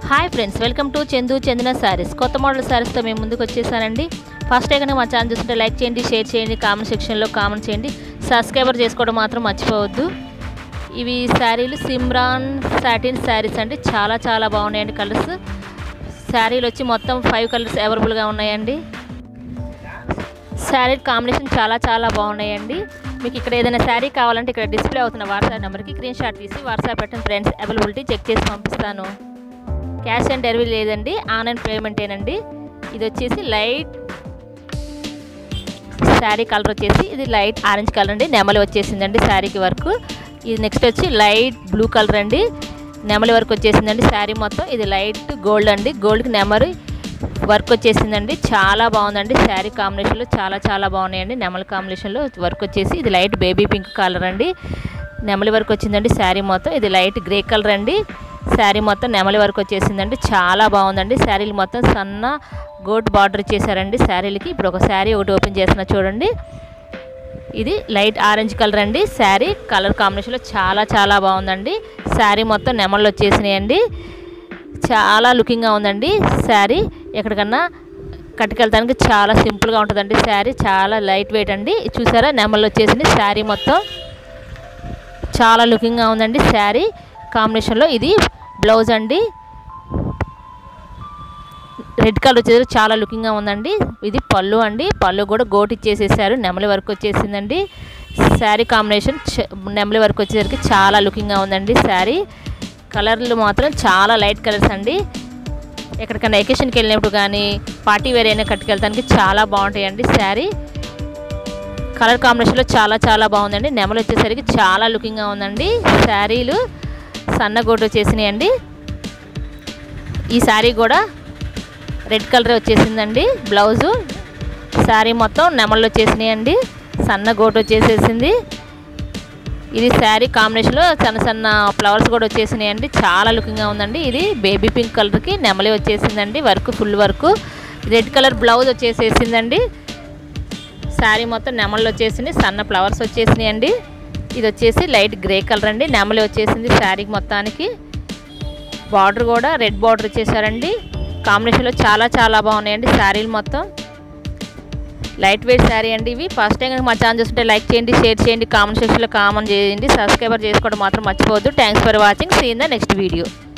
hi friends welcome to Chandu Chandana sarees కొత్త model శారీస్తో మేము ముందుకు వచ్చేసానండి ఫస్ట్ కనుక మా ఛానల్ చూస్తుంటే లైక్ చేయండి షేర్ చేయండి కామెంట్ సెక్షన్లో కామెంట్ చేయండి సబ్స్క్రైబర్ చేసుకోవడం మాత్రం మర్చిపోవద్దు ఇవి శారీలు సిమ్రాన్ సాటిన్ శారీస్ అండి చాలా చాలా బాగున్నాయండి కలర్స్ శారీలు వచ్చి మొత్తం ఫైవ్ కలర్స్ అవైలబుల్గా ఉన్నాయండి శారీ కాంబినేషన్ చాలా చాలా బాగున్నాయండి మీకు ఇక్కడ ఏదైనా శారీ కావాలంటే ఇక్కడ డిస్ప్లే అవుతున్న వాట్సాప్ నెంబర్కి స్క్రీన్ షాట్ తీసి వాట్సాప్ పెట్టండి ఫ్రెండ్స్ అవైలబిలిటీ చెక్ చేసి పంపిస్తాను క్యాష్ ఆన్ డెలివరీ లేదండి ఆన్లైన్ పేమెంటేనండి ఇది వచ్చేసి లైట్ శారీ కలర్ వచ్చేసి ఇది లైట్ ఆరెంజ్ కలర్ అండి నెమలి వచ్చేసిందండి శారీకి వర్క్ ఇది నెక్స్ట్ వచ్చి లైట్ బ్లూ కలర్ అండి నెమలి వర్క్ వచ్చేసిందండి శారీ మొత్తం ఇది లైట్ గోల్డ్ అండి గోల్డ్కి నెమలి వర్క్ వచ్చేసిందండి చాలా బాగుందండి శారీ కాంబినేషన్లో చాలా చాలా బాగున్నాయండి నెమలి కాంబినేషన్లో వర్క్ వచ్చేసి ఇది లైట్ బేబీ పింక్ కలర్ అండి నెమలి వర్క్ వచ్చిందండి శారీ మొత్తం ఇది లైట్ గ్రే కలర్ అండి శారీ మొత్తం నెమలి వర్క్ వచ్చేసిందండి చాలా బాగుందండి శారీలు మొత్తం సన్న గోట్ బార్డర్ చేశారండి శారీలకి ఇప్పుడు ఒక శారీ ఒకటి ఓపెన్ చేసిన చూడండి ఇది లైట్ ఆరెంజ్ కలర్ అండి శారీ కలర్ కాంబినేషన్లో చాలా చాలా బాగుందండి శారీ మొత్తం నెమళ్ళు వచ్చేసినాయండి చాలా లుకింగ్గా ఉందండి శారీ ఎక్కడికన్నా కట్టుకెళ్తానికి చాలా సింపుల్గా ఉంటుందండి శారీ చాలా లైట్ వెయిట్ అండి చూసారా నెమళ్ళు వచ్చేసింది శారీ మొత్తం చాలా లుకింగ్గా ఉందండి శారీ కాంబినేషన్లో ఇది బ్లౌజ్ అండి రెడ్ కలర్ వచ్చేసి చాలా లుకింగ్గా ఉందండి ఇది పళ్ళు అండి పళ్ళు కూడా గోటు ఇచ్చేసేసారు నెమలి వర్క్ వచ్చేసిందండి శారీ కాంబినేషన్ నెమలి వర్క్ వచ్చేసరికి చాలా లుకింగ్గా ఉందండి శారీ కలర్లు మాత్రం చాలా లైట్ కలర్స్ అండి ఎక్కడికైనా ఎకేషన్కి వెళ్ళినప్పుడు కానీ పార్టీ వేర్ అయినా కట్టుకెళ్ళడానికి చాలా బాగుంటాయండి శారీ కలర్ కాంబినేషన్లో చాలా చాలా బాగుందండి నెమలు వచ్చేసరికి చాలా లుకింగ్గా ఉందండి శారీలు సన్నగోటు వచ్చేసినాయండి ఈ శారీ కూడా రెడ్ కలర్ వచ్చేసిందండి బ్లౌజు శారీ మొత్తం నెమళ్ళు వచ్చేసినాయండి సన్న గోటు వచ్చేసేసింది ఇది శారీ కాంబినేషన్లో సన్న సన్న ఫ్లవర్స్ కూడా వచ్చేసినాయండి చాలా లుకింగ్గా ఉందండి ఇది బేబీ పింక్ కలర్కి నెమలి వచ్చేసిందండి work full work red colour blouse వచ్చేసేసిందండి శారీ మొత్తం నెమళ్ళు వచ్చేసింది సన్న ఫ్లవర్స్ వచ్చేసినాయండి ఇది వచ్చేసి లైట్ గ్రే కలర్ అండి నెమలి వచ్చేసింది శారీకి మొత్తానికి బార్డర్ కూడా రెడ్ బార్డర్ ఇచ్చేసారండి కాంబినేషన్లో చాలా చాలా బాగున్నాయండి శారీలు మొత్తం లైట్ వెయిట్ శారీ అండి ఇవి ఫస్ట్ టైం కనుక మా ఛానల్ చూస్తుంటే లైక్ చేయండి షేర్ చేయండి కామెంట్ సెక్షన్లో కామెంట్ చేయండి సబ్స్క్రైబర్ చేసుకోవడం మాత్రం మర్చిపోవద్దు thanks for watching see in the next video